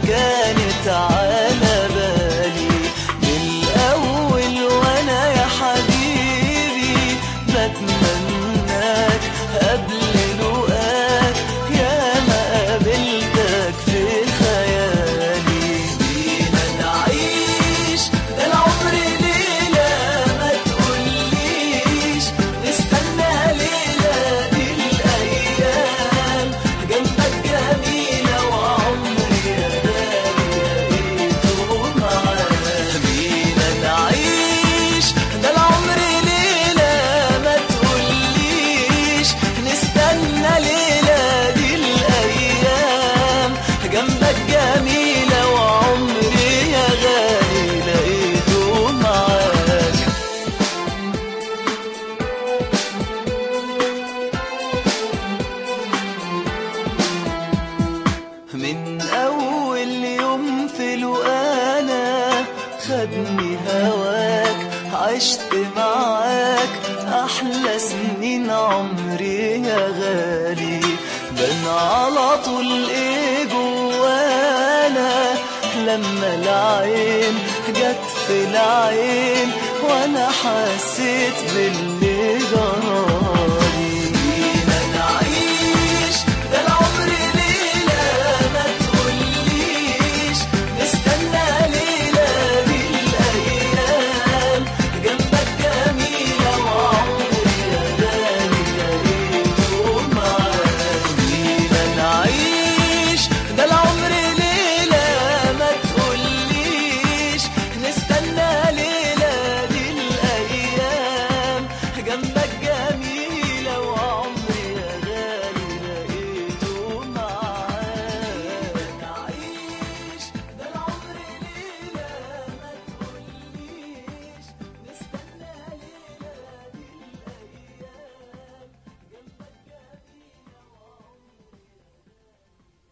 كانت على بالي من الأول وأنا يا حبيبي بتمناك قبل لقاك يا ما قابلتك في خيالي بينا نعيش ده العمر ليلة ما تقوليش نستنى ليلة دي الأيام جنبك جميلة وعمري يا غالي لقيته معاك بينا نعيش ده العمر ليلة ما تقوليش نستنى ليلة دي الأيام جنبك جميلة وعمري يا غالي لقيته معاك من أول يوم في لقانا خدني هواك عشت معاك أحلى سنين عمري يا غالي بان على طول إيه جوانا لما العين جت في العين وأنا حسيت بال